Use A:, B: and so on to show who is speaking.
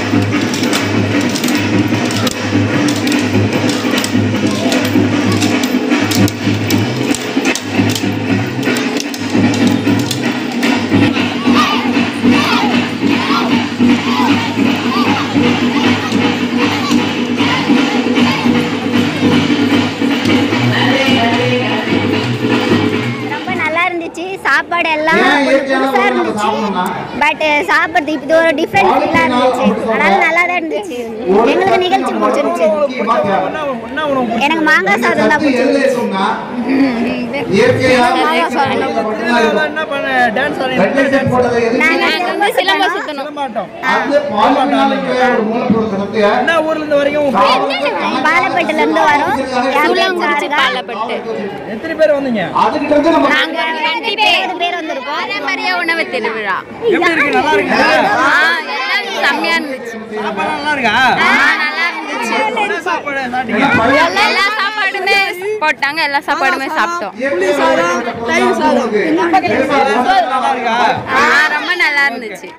A: ரொம்ப நல்லா இருந்துச்சு சாப்பாடு எல்லாம்
B: ஏன்
A: கொஞ்சம்
B: இயற்கையான
A: புதுசா
B: உணவு நம்ம
A: இருந்துச்சு
B: சாப்பிடணும்னா?
A: பட் சாப்பிட்றது இது ஒரு டிஃப்ரெண்ட் ஃபீலாக இருந்துச்சு அதனால நல்லா தான் இருந்துச்சு எங்களுக்கு நிகழ்ச்சி பிடிச்சிருந்துச்சு
B: முக்கியமா தேவை.
A: எனக்கு மாங்காய் சாதம் தான்
B: சத்து
A: பிடிச்சிருந்துச்சு
B: எதுல சொன்னா, இயற்கையான
A: மாங்காய் சாதம் தான்
B: மட்டும்தான் இருக்கும். ரெட் லைட் போட்டது எதுக்கு?
A: நாங்க
C: நாங்க வந்து சிலம்பம் சுத்தணும்
B: அது பாலிமீனால இருக்கிற ஒரு மூலப்பொருள் சத்து
D: என்ன ஊர்ல இருந்து வரீங்க உங்க பேர்?
A: பாலப்பேட்டில இருந்து வரோம்
C: சூளங்குறிச்சி பாலப்பட்டு
D: எத்தனை பேர் வந்தீங்க
B: அதுகிட்ட இருந்து நம்ம
C: நாங்க ஒரு டுவெண்ட்டி பேர்
A: இருபது பேர் வந்திருக்கோம்
C: பாரம்பரிய உணவு திருவிழா
D: எப்படி இருக்கு நல்லா இருக்குங்களா
C: ஆ, எல்லாம் செம்மையா இருந்துச்சு
D: சாப்பாடு நல்லா இருக்கா
C: ஆ, நல்லா இருந்துச்சு
D: என்ன சாப்பாடு சாப்பிட்டீங்க
C: எல்லா சாப்பாடுமே போட்டாங்க எல்லா சாப்பாடுமே சாப்பிட்டோம்
B: இயற்கையான உணவு
D: நல்லா இருக்கா
C: ஆ, ரொம்ப நல்லா இருந்துச்சு